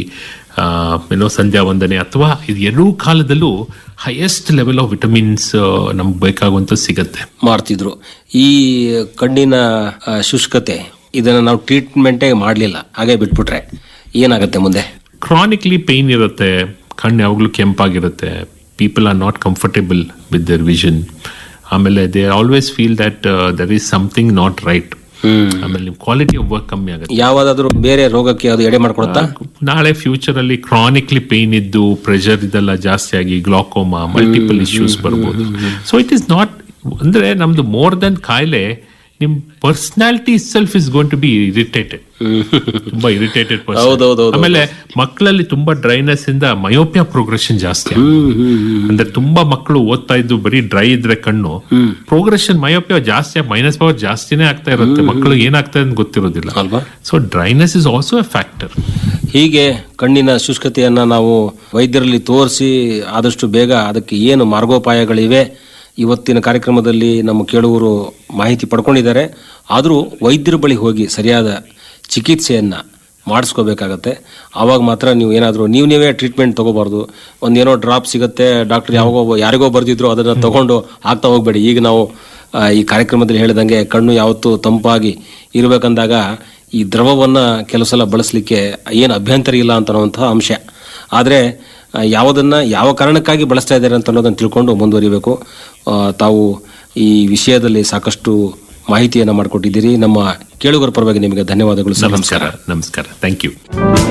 ಏನೋ ಸಂಧ್ಯಾ ವಂದನೆ ಅಥವಾ ಇದು ಎರಡೂ ಕಾಲದಲ್ಲೂ ಹೈಯೆಸ್ಟ್ ಲೆವೆಲ್ ಆಫ್ ವಿಟಮಿನ್ಸ್ ನಮ್ಗೆ ಬೇಕಾಗುವಂತ ಸಿಗತ್ತೆ ಮಾಡ್ತಿದ್ರು ಈ ಕಣ್ಣಿನ ಆ, ಶುಷ್ಕತೆ ಇದನ್ನ ನಾವು ಟ್ರೀಟ್ಮೆಂಟೇ ಮಾಡಲಿಲ್ಲ ಹಾಗೆ ಬಿಟ್ಬಿಟ್ರೆ ಏನಾಗುತ್ತೆ ಮುಂದೆ ಕ್ರಾನಿಕ್ಲಿ ಪೇನ್ ಇರುತ್ತೆ ಕಣ್ಣು ಯಾವಾಗಲೂ ಕೆಂಪಾಗಿರುತ್ತೆ people are not comfortable with their vision ಆಮೇಲೆ they always feel that there is something not right ಆಮೇಲೆ ನಿಮ್ ಕ್ವಾಲಿಟಿ ಆಫ್ ವರ್ಕ್ ಕಮ್ಮಿ ಆಗುತ್ತೆ ಯಾವ್ದಾದ್ರು ಬೇರೆ ರೋಗಕ್ಕೆ ಅದು ಎಡೆ ಮಾಡ್ಕೊಡುತ್ತಾ ನಾಳೆ ಫ್ಯೂಚರ್ ಅಲ್ಲಿ ಕ್ರಾನಿಕ್ಲಿ ಪೇನ್ ಇದ್ದು ಪ್ರೆಷರ್ ಇದೆಲ್ಲ ಜಾಸ್ತಿ ಆಗಿ ಗ್ಲಾಕೋಮಾ ಮಲ್ಟಿಪಲ್ ಇಶ್ಯೂಸ್ ಬರ್ಬೋದು ಸೊ ಇಟ್ ಇಸ್ ನಾಟ್ ಅಂದ್ರೆ ನಮ್ದು ಮೋರ್ ದನ್ ಕಾಯಿಲೆ ನಿಮ್ personality self is going to be irritated ತುಂಬಾ ಇರಿಟೇಟೆಡ್ ಹೌದೌದೌದು. ಆಮೇಲೆ ಮಕ್ಕಳಲ್ಲಿ ತುಂಬಾ ಡ್ರೈನೆಸ್ ಇಂದ ಮಯೋಪಿಯಾ ಪ್ರೋಗ್ರೆಷನ್ ಜಾಸ್ತಿ ಆಗುತ್ತೆ. ಅಂದ್ರೆ ತುಂಬಾ ಮಕ್ಕಳು ಓದ್ತಾ ಇದ್ದು ಬರೀ ಡ್ರೈ ಇದ್ರೆ ಕಣ್ಣು ಪ್ರೋಗ್ರೆಷನ್ ಮಯೋಪಿಯಾ ಜಾಸ್ತಿ ಮೈನಸ್ ಪವರ್ ಜಾಸ್ತಿನೇ ಆಗ್ತಾ ಇರುತ್ತೆ ಮಕ್ಕಳು ಏನಾಗ್ತಾ ಅಂತ ಗೊತ್ತಿರೋದಿಲ್ಲ ಅಲ್ವಾ so dryness is also a factor ಹೀಗೆ ಕಣ್ಣಿನ ಶುಷ್ಕತೆಯನ್ನ ನಾವು ವೈದ್ಯರಲ್ಲಿ ತೋರಿಸಿ ಆದಷ್ಟು ಬೇಗ ಅದಕ್ಕೆ ಏನು ಮಾರ್ಗೋಪಾಯಗಳಿವೆ ಇವತ್ತಿನ ಕಾರ್ಯಕ್ರಮದಲ್ಲಿ ನಮ್ಮ ಕೇಳುವರು ಮಾಹಿತಿ ಪಡ್ಕೊಂಡಿದ್ದಾರೆ ಆದರೂ ವೈದ್ಯರ ಬಳಿ ಹೋಗಿ ಸರಿಯಾದ ಚಿಕಿತ್ಸೆಯನ್ನ ಮಾಡಿಸ್ಕೋಬೇಕಾಗತ್ತೆ ಆವಾಗ ಮಾತ್ರ ನೀವು ಏನಾದರೂ ನೀವು ನೀವೇ ಟ್ರೀಟ್ಮೆಂಟ್ ತಗೋಬಾರ್ದು ಒಂದೇನೋ ಡ್ರಾಪ್ ಸಿಗುತ್ತೆ ಡಾಕ್ಟರ್ ಯಾವಾಗೋ ಯಾರಿಗೋ ಬರ್ದಿದ್ರು ಅದನ್ನು ತಗೊಂಡು ಆಗ್ತಾ ಹೋಗ್ಬೇಡಿ ಈಗ ನಾವು ಆ, ಈ ಕಾರ್ಯಕ್ರಮದಲ್ಲಿ ಹೇಳಿದಂಗೆ ಕಣ್ಣು ಯಾವತ್ತೂ ತಂಪಾಗಿ ಇರಬೇಕಂದಾಗ ಈ ದ್ರವವನ್ನು ಕೆಲವು ಸಲ ಬಳಸಲಿಕ್ಕೆ ಏನು ಅಭ್ಯಂತರ ಇಲ್ಲ ಅಂತ ಅನ್ನುವಂತಹ ಅಂಶ ಆದರೆ ಯಾವುದನ್ನು ಯಾವ ಕಾರಣಕ್ಕಾಗಿ ಬಳಸ್ತಾ ಇದ್ದಾರೆ ಅಂತ ಅನ್ನೋದನ್ನು ತಿಳ್ಕೊಂಡು ಮುಂದುವರಿಬೇಕು ಆ, ತಾವು ಈ ವಿಷಯದಲ್ಲಿ ಸಾಕಷ್ಟು ಮಾಹಿತಿಯನ್ನು ಮಾಡಿಕೊಟ್ಟಿದ್ದೀರಿ ನಮ್ಮ ಕೇಳುಗರ ಪರವಾಗಿ ನಿಮಗೆ ಧನ್ಯವಾದಗಳು ಸರ್ ನಮಸ್ಕಾರ ನಮಸ್ಕಾರ ಥ್ಯಾಂಕ್ ಯು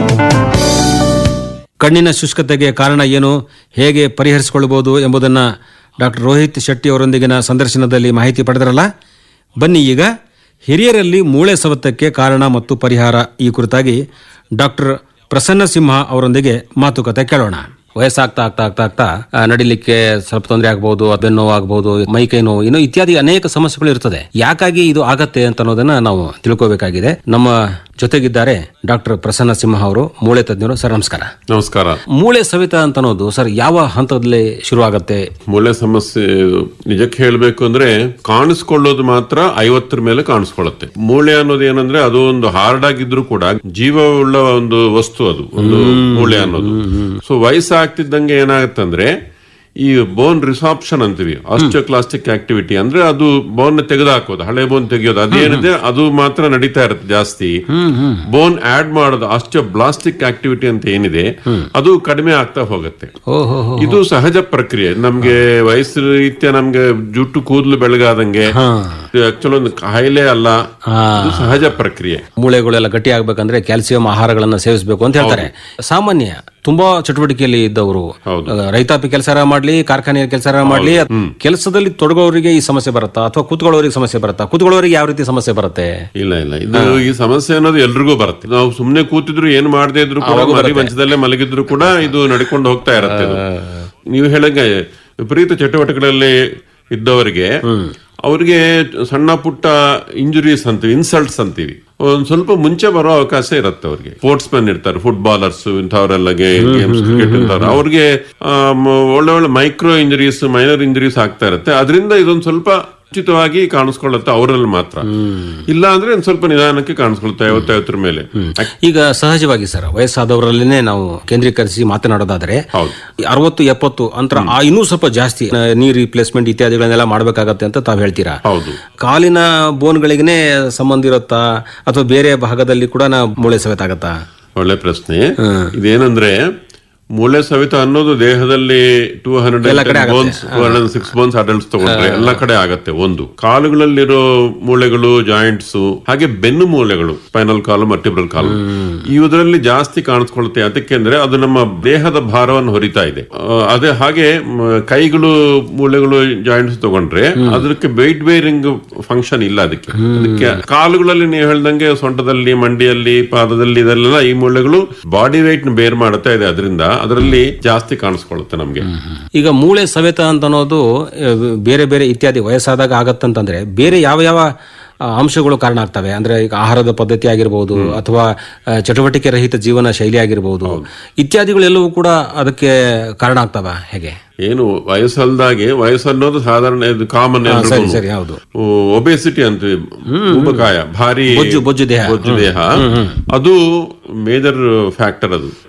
ಕಣ್ಣಿನ ಶುಷ್ಕತೆಗೆ ಕಾರಣ ಏನು ಹೇಗೆ ಪರಿಹರಿಸಿಕೊಳ್ಳಬಹುದು ಎಂಬುದನ್ನು ಡಾಕ್ಟರ್ ರೋಹಿತ್ ಶೆಟ್ಟಿ ಅವರೊಂದಿಗಿನ ಸಂದರ್ಶನದಲ್ಲಿ ಮಾಹಿತಿ ಪಡೆದರಲ್ಲ ಬನ್ನಿ ಈಗ ಹಿರಿಯರಲ್ಲಿ ಮೂಳೆ ಸವತಕ್ಕೆ ಕಾರಣ ಮತ್ತು ಪರಿಹಾರ ಈ ಕುರಿತಾಗಿ ಡಾಕ್ಟರ್ ಪ್ರಸನ್ನ ಸಿಂಹ ಅವರೊಂದಿಗೆ ಮಾತುಕತೆ ಕೇಳೋಣ ವಯಸ್ಸಾಗ್ತಾ ಆಗ್ತಾ ಆಗ್ತಾ ಆಗ್ತಾ ಆ, ನಡಿಲಿಕ್ಕೆ ಸ್ವಲ್ಪ ತೊಂದರೆ ಆಗ್ಬಹುದು ಬೆನ್ನು ನೋವು ಆಗ್ಬಹುದು ಮೈ ಕೈ ನೋವು ಇನ್ನು ಇತ್ಯಾದಿ ಅನೇಕ ಸಮಸ್ಯೆಗಳು ಇರ್ತದೆ ಯಾಕಾಗಿ ಇದು ಆಗತ್ತೆ ಅಂತ ಅನ್ನೋದನ್ನ ನಾವು ತಿಳ್ಕೋಬೇಕಾಗಿದೆ ನಮ್ಮ ಜೊತೆಗಿದ್ದಾರೆ ಡಾಕ್ಟರ್ ಪ್ರಸನ್ನ ಸಿಂಹ ಅವರು ಮೂಳೆ ತಜ್ಞರು ಸರ್ ನಮಸ್ಕಾರ ನಮಸ್ಕಾರ ಮೂಳೆ ಸವೆತ ಅಂತ ಅನ್ನೋದು ಸರ್ ಯಾವ ಹಂತದಲ್ಲಿ ಶುರು ಆಗತ್ತೆ ಮೂಳೆ ಸಮಸ್ಯೆ ನಿಜಕ್ಕೆ ಹೇಳಬೇಕು ಅಂದ್ರೆ ಕಾಣಿಸ್ಕೊಳ್ಳೋದು ಮಾತ್ರ ಐವತ್ತರ ಮೇಲೆ ಕಾಣಿಸ್ಕೊಳ್ಳುತ್ತೆ ಮೂಳೆ ಅನ್ನೋದು ಏನಂದ್ರೆ ಅದು ಒಂದು ಹಾರ್ಡ್ ಆಗಿದ್ರು ಕೂಡ ಜೀವವುಳ್ಳ ಒಂದು ವಸ್ತು ಅದು ಒಂದು ಮೂಳೆ ಅನ್ನೋದು ಸೊ ವಯಸ್ಸಾಗ್ತಿದ್ದಂಗೆ ಏನಾಗುತ್ತಂದ್ರೆ ಈ ಬೋನ್ ರಿಸಾಪ್ಷನ್ ಅಂತೀವಿ ಆಸ್ಟಿಯೋಕ್ಲಾಸ್ಟಿಕ್ ಆಕ್ಟಿವಿಟಿ ಅಂದ್ರೆ ಅದು ಬೋನ್ ತೆಗೆದುಹಾಕೋದು ಹಳೆ ಬೋನ್ ತೆಗೆಯೋದು ಅದೇನಿದೆ ಅದು ಮಾತ್ರ ನಡೀತಾ ಇರುತ್ತೆ ಜಾಸ್ತಿ ಬೋನ್ ಆಡ್ ಮಾಡೋದು ಆಸ್ಟಿಯೋಬ್ಲಾಸ್ಟಿಕ್ ಆಕ್ಟಿವಿಟಿ ಅಂತ ಏನಿದೆ ಅದು ಕಡಿಮೆ ಆಗ್ತಾ ಹೋಗುತ್ತೆ ಓಹೋ ಇದು ಸಹಜ ಪ್ರಕ್ರಿಯೆ ನಮ್ಗೆ ವಯಸ್ಸು ರೀತ್ಯ ನಮ್ಗೆ ಜುಟ್ಟು ಕೂದಲು ಬೆಳಗಾದಂಗೆ ಆಕ್ಚುಲಿ ಒಂದು ಕಾಯಿಲೆ ಅಲ್ಲ ಇದು ಸಹಜ ಪ್ರಕ್ರಿಯೆ ಮೂಳೆಗಳೆಲ್ಲ ಗಟ್ಟಿ ಆಗ್ಬೇಕಂದ್ರೆ ಕ್ಯಾಲ್ಸಿಯಂ ಆಹಾರಗಳನ್ನ ಸೇವಿಸಬೇಕು ಅಂತ ಹೇಳ್ತಾರೆ ಸಾಮಾನ್ಯ ತುಂಬಾ ಚಟುವಟಿಕೆಯಲ್ಲಿ ಇದ್ದವರು ಹೌದು. ಆ, ರೈತಾಪಿ ಕೆಲಸ ಮಾಡ್ಲಿ ಕಾರ್ಖಾನೆಯ ಕೆಲಸ ಮಾಡ್ಲಿ ಕೆಲಸದಲ್ಲಿ ತೊಡಗೋರಿಗೆ ಈ ಸಮಸ್ಯೆ ಬರುತ್ತಾ ಅಥವಾ ಕೂತ್ಕೊಳ್ಳೋರಿಗೆ ಸಮಸ್ಯೆ ಬರುತ್ತಾ ಕೂತ್ಕೊಳ್ಳೋರಿಗೆ ಯಾವ ರೀತಿ ಸಮಸ್ಯೆ ಬರುತ್ತೆ ಇಲ್ಲ ಇಲ್ಲ ಇದು ಈ ಸಮಸ್ಯೆ ಅನ್ನೋದು ಎಲ್ರಿಗೂ ಬರುತ್ತೆ ನಾವು ಸುಮ್ನೆ ಕೂತಿದ್ರು ಏನು ಮಾಡದೇ ಇದ್ರು ಕೂಡ ಮರಿ ಮಂಚದಲ್ಲೇ ಮಲಗಿದ್ರು ಕೂಡ ಇದು ನಡ್ಕೊಂಡು ಹೋಗ್ತಾ ಇರತ್ತೆ ಇದು. ನೀವು ಹೇಳಂಗೆ ವಿಪರೀತ ಚಟುವಟಿಕೆಗಳಲ್ಲಿ ಇದ್ದವರಿಗೆ ಅವ್ರಿಗೆ ಸಣ್ಣ ಪುಟ್ಟ ಇಂಜುರೀಸ್ ಅಂತೀವಿ ಇನ್ಸಲ್ಟ್ಸ್ ಅಂತೀವಿ ಒಂದ್ ಸ್ವಲ್ಪ ಮುಂಚೆ ಬರೋ ಅವಕಾಶ ಇರುತ್ತೆ ಅವ್ರಿಗೆ ಸ್ಪೋರ್ಟ್ಸ್ ಮೆನ್ ಇರ್ತಾರೆ ಫುಟ್ಬಾಲರ್ಸ್ ಇಂಥವರೆಲ್ಲ ಗೇಮ್ಸ್ ಕ್ರಿಕೆಟ್ ಇಂಥವ್ರು ಅವ್ರಿಗೆ ಆ, ಮ- ಒಳ್ಳೆ ಒಳ್ಳೆ ಮೈಕ್ರೋ ಇಂಜುರೀಸ್ ಮೈನರ್ ಇಂಜುರೀಸ್ ಆಗ್ತಾ ಇರುತ್ತೆ ಅದರಿಂದ ಇದೊಂದು ಸ್ವಲ್ಪ ಉಚಿತವಾಗಿ ಕಾಣಿಸ್ಕೊಳ್ಳುತ್ತೆ ಅವರಲ್ಲಿ ಮಾತ್ರ ಇಲ್ಲ ಅಂದ್ರೆ ಒಂದ್ ಸ್ವಲ್ಪ ನಿಧಾನಕ್ಕೆ ಕಾಣಿಸ್ಕೊಳುತ್ತೆ ಐವತ್ತೈವತ್ತರ ಮೇಲೆ ಈಗ ಸಹಜವಾಗಿ ಸರ್ ವಯಸ್ಸಾದವರಲ್ಲೇನೆ ನಾವು ಕೇಂದ್ರೀಕರಿಸಿ ಮಾತನಾಡೋದಾದ್ರೆ ಹೌದು. ಈ ಅರವತ್ತು ಎಪ್ಪತ್ತು ಅಂತರ ಆ ಇನ್ನೂ ಸ್ವಲ್ಪ ಜಾಸ್ತಿ ಆ, ನೀ ರಿಪ್ಲೇಸ್ಮೆಂಟ್ ಇತ್ಯಾದಿಗಳನ್ನೆಲ್ಲ ಮಾಡಬೇಕಾಗತ್ತೆ ಅಂತ ತಾವು ಹೇಳ್ತೀರಾ ಹೌದು ಕಾಲಿನ ಬೋನ್ಗಳಿಗೇ ಸಂಬಂಧ ಇರುತ್ತಾ ಅಥವಾ ಬೇರೆ ಭಾಗದಲ್ಲಿ ಕೂಡ ನಾ ಮೂಳೆ ಸವೆತ ಆಗತ್ತಾ ಒಳ್ಳೆ ಪ್ರಶ್ನೆ ಇದೇನಂದ್ರೆ ಮೂಳೆ ಸವಿತ ಅನ್ನೋದು ದೇಹದಲ್ಲಿ two hundred bones two hundred six bones adults ತಗೊಂಡ್ರೆ ಎಲ್ಲ ಕಡೆ ಆಗತ್ತೆ ಒಂದು ಕಾಲುಗಳಲ್ಲಿರೋ ಮೂಳೆಗಳು ಜಾಯಿಂಟ್ಸ್ ಹಾಗೆ ಬೆನ್ನು ಮೂಳೆಗಳು ಸ್ಪೈನಲ್ ಕಾಲು ಮರ್ಟಿಬ್ರಲ್ ಕಾಲು ಇವುದರಲ್ಲಿ ಜಾಸ್ತಿ ಕಾಣಿಸ್ಕೊಳುತ್ತೆ ಅದಕ್ಕೆ ಅಂದ್ರೆ ಅದು ನಮ್ಮ ದೇಹದ ಭಾರವನ್ನು ಹೊರಿತಾ ಇದೆ ಆ, ಅದೇ ಹಾಗೆ ಮ, ಕೈಗಳು ಮೂಳೆಗಳು ಜಾಯಿಂಟ್ಸ್ ತಗೊಂಡ್ರೆ ಅದಕ್ಕೆ ವೆಯ್ಟ್ ಬೇರಿಂಗ್ ಫಂಕ್ಷನ್ ಇಲ್ಲ ಅದಕ್ಕೆ ಅದಕ್ಕೆ ಕಾಲುಗಳಲ್ಲಿ ನೀವು ಹೇಳ್ದಂಗೆ ಸೊಂಟದಲ್ಲಿ ಮಂಡಿಯಲ್ಲಿ ಪಾದದಲ್ಲಿ ಇದೆಲ್ಲ ಈ ಮೂಳೆಗಳು ಬಾಡಿ weight ನ ಬೇರ್ ಮಾಡ್ತಾ ಇದೆ ಅದರಿಂದ ಅದರಲ್ಲಿ ಜಾಸ್ತಿ ಕಾಣಿಸ್ಕೊಳ್ಳುತ್ತೆ ನಮ್ಗೆ ಈಗ ಮೂಳೆ ಸವೆತ ಅಂತ ಅನ್ನೋದು ಆ, ಬೇರೆ ಬೇರೆ ಇತ್ಯಾದಿ ವಯಸ್ಸಾದಾಗ ಆಗತ್ತಂತಂದ್ರೆ ಬೇರೆ ಯಾವ ಯಾವ ಆ, ಅಂಶಗಳು ಕಾರಣ ಆಗ್ತವೆ ಅಂದ್ರೆ ಈಗ ಆಹಾರದ ಪದ್ಧತಿ ಆಗಿರ್ಬೋದು ಅಥವಾ ಆ, ಚಟುವಟಿಕೆ ರಹಿತ ಜೀವನ ಶೈಲಿ ಆಗಿರ್ಬೋದು ಇತ್ಯಾದಿಗಳೆಲ್ಲವೂ ಕೂಡ ಅದಕ್ಕೆ ಕಾರಣ ಆಗ್ತವ ಹೇಗೆ ಏನು ವಯಸ್ಸಲ್ದಾಗೆ ವಯಸ್ಸನ್ನೋದು ಸಾಧಾರಣ ಇದು ಕಾಮನ್ ಸರಿ ಸರಿ ಹೌದು ಒಬೆಸಿಟಿ ಅಂತೀವಿ ಉಬಕಾಯ ಭಾರಿ ಬೊಜ್ಜು ಬೊಜ್ಜು ದೇಹ ಬೊಜ್ಜು ದೇಹ ಅದು ಮೇಜರ್ ಫ್ಯಾಕ್ಟರ್ ಅದು